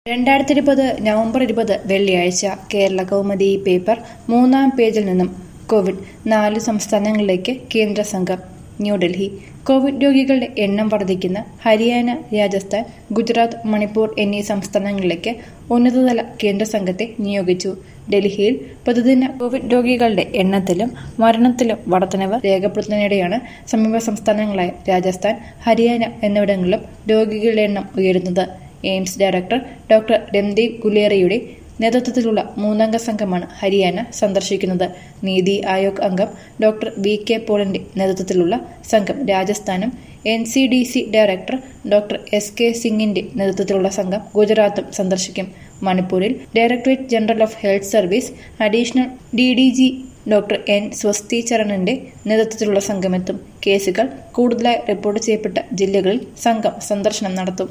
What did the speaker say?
രണ്ടായിരത്തി ഇരുപത് നവംബർ ഇരുപത് വെള്ളിയാഴ്ച കേരള കൗമുദി പേപ്പർ മൂന്നാം പേജിൽ നിന്നും കോവിഡ് നാല് സംസ്ഥാനങ്ങളിലേക്ക് കേന്ദ്ര സംഘം ന്യൂഡൽഹി കോവിഡ് രോഗികളുടെ എണ്ണം വർദ്ധിക്കുന്ന ഹരിയാന രാജസ്ഥാൻ ഗുജറാത്ത് മണിപ്പൂർ എന്നീ സംസ്ഥാനങ്ങളിലേക്ക് ഉന്നതതല കേന്ദ്ര സംഘത്തെ നിയോഗിച്ചു ഡൽഹിയിൽ പ്രതിദിന കോവിഡ് രോഗികളുടെ എണ്ണത്തിലും മരണത്തിലും വർധനവ് രേഖപ്പെടുത്തുന്നതിനിടെയാണ് സമീപ സംസ്ഥാനങ്ങളായ രാജസ്ഥാൻ ഹരിയാന എന്നിവിടങ്ങളിലും രോഗികളുടെ എണ്ണം ഉയരുന്നത് എയിംസ് ഡയറക്ടർ ഡോക്ടർ രൺദീപ് ഗുലേറിയുടെ നേതൃത്വത്തിലുള്ള മൂന്നംഗ സംഘമാണ് ഹരിയാന സന്ദർശിക്കുന്നത് നീതി ആയോഗ് അംഗം ഡോക്ടർ വി കെ പോളിന്റെ നേതൃത്വത്തിലുള്ള സംഘം രാജസ്ഥാനും N C D C director doctor S K സിംഗിന്റെ നേതൃത്വത്തിലുള്ള സംഘം ഗുജറാത്തും സന്ദർശിക്കും മണിപ്പൂരിൽ directorate general of health service additional D D G doctor N Swasti ചരണന്റെ നേതൃത്വത്തിലുള്ള സംഘമെത്തും കേസുകൾ കൂടുതലായി റിപ്പോർട്ട് ചെയ്യപ്പെട്ട ജില്ലകളിൽ സംഘം സന്ദർശനം നടത്തും